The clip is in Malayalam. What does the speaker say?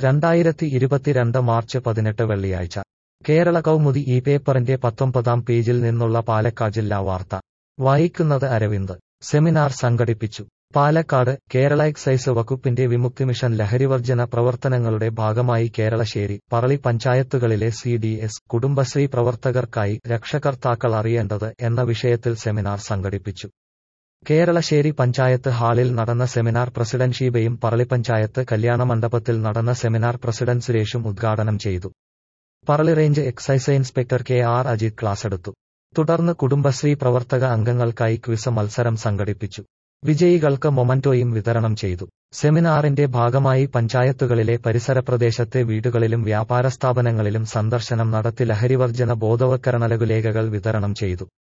രണ്ടായിരത്തി ഇരുപത്തിരണ്ട് മാർച്ച് പതിനെട്ട് വെള്ളിയാഴ്ച കേരള കൗമുദി ഈ പേപ്പറിന്റെ പത്തൊമ്പതാം പേജിൽ നിന്നുള്ള പാലക്കാട് ജില്ലാ വാർത്ത വായിക്കുന്നത് അരവിന്ദ് സെമിനാർ സംഘടിപ്പിച്ചു പാലക്കാട് കേരള എക്സൈസ് വകുപ്പിന്റെ വിമുക്തി മിഷൻ ലഹരിവർജന പ്രവർത്തനങ്ങളുടെ ഭാഗമായി കേരളശ്ശേരി പറളി പഞ്ചായത്തുകളിലെ സി ഡി എസ് കുടുംബശ്രീ പ്രവർത്തകർക്കായി രക്ഷകർത്താക്കൾ അറിയേണ്ടത് എന്ന വിഷയത്തിൽ സെമിനാർ സംഘടിപ്പിച്ചു കേരളശ്ശേരി പഞ്ചായത്ത് ഹാളിൽ നടന്ന സെമിനാർ പ്രസിഡന്റ് ഷീബയും പറളി പഞ്ചായത്ത് കല്യാണ മണ്ഡപത്തിൽ നടന്ന സെമിനാർ പ്രസിഡന്റ് സുരേഷും ഉദ്ഘാടനം ചെയ്തു Parali range excise inspector K R Ajith ക്ലാസെടുത്തു തുടർന്ന് കുടുംബശ്രീ പ്രവർത്തക അംഗങ്ങൾക്കായി ക്വിസ് മത്സരം സംഘടിപ്പിച്ചു വിജയികൾക്ക് മൊമന്റോയും വിതരണം ചെയ്തു സെമിനാറിന്റെ ഭാഗമായി പഞ്ചായത്തുകളിലെ പരിസര പ്രദേശത്തെ വീടുകളിലും വ്യാപാര സ്ഥാപനങ്ങളിലും സന്ദർശനം നടത്തി ലഹരിവർജന ബോധവൽക്കരണ ലഘുലേഖകൾ വിതരണം ചെയ്തു